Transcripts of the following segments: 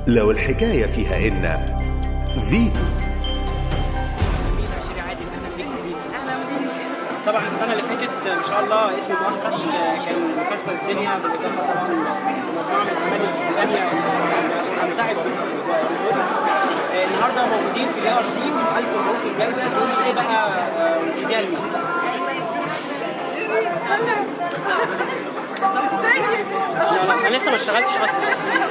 لو الحكاية فيها إن فيتو طبعا السنه اللي فاتت ان شاء الله اسم مؤخر كان مكسر الدنيا بالاضافه طبعا مجموعه من الاعمال الفنيه امتعت النهارده موجودين في الار تي من الف مبروك الجائزه تقول لي ايه بقى امتيازها لمين؟ لا لا انا لسه ما اشتغلتش اصلا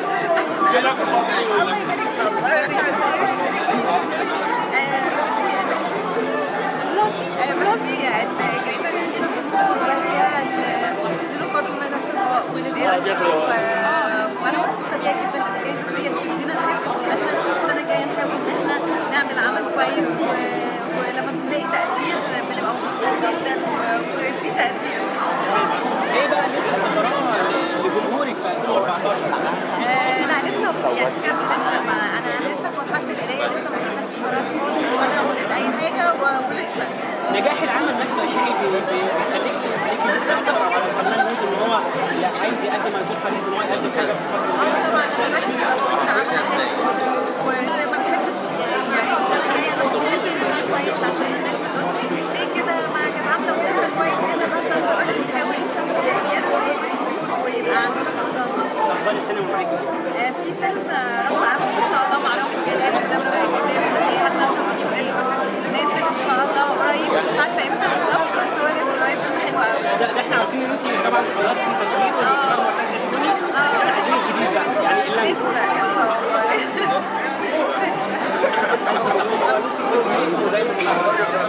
وانا مبسوطه بيها جدا لان هي هي بتدينا حافز ان احنا السنه الجايه نحاول ان احنا نعمل عمل كويس و... ولما بنلاقي تقدير بنبقى مبسوطين جدا ودي تقدير ايه بقى اللي انت محضراه لجمهورك في 2014 آه لا لسه يعني بجد لسه ما انا لسه في مرحله القرايه لسه ما خدتش قرار خالص ولا قلت اي حاجه و- ولسه نجاح العمل نفسه يا شيخي بي- بي- بيخليك بيخليك متأثر على الفنان ممكن ان هو لا عايز يقدم هيكون حريص ان هو يقدم حاجه في الفتره اه طبعا انا بحب ابص عامله حلو وما بحبش يعني السنه الجايه انا بحب الفيلم كويس عشان الناس ما تقولش ليه كده ما كانت عامله مسلسل كويس ايه اللي حصل الواحد بيحاول ياخد ويبقى عنده صدى اخبار السينما معاك آه، في فيلم آه، رب عمل ان شاء الله مع رامز جلال ده كتاب هي حسن حسني نازل ان شاء الله قريب مش عارفه امتى بالظبط بس هو نازل قريب فيلم حلو قوي ده, ده احنا عارفين ان انت طبعا خلصتي تصوير والاخراج والحاجات دي كلها احنا عايزين الجديد بقى يعني اللي لسه لسه والله دايما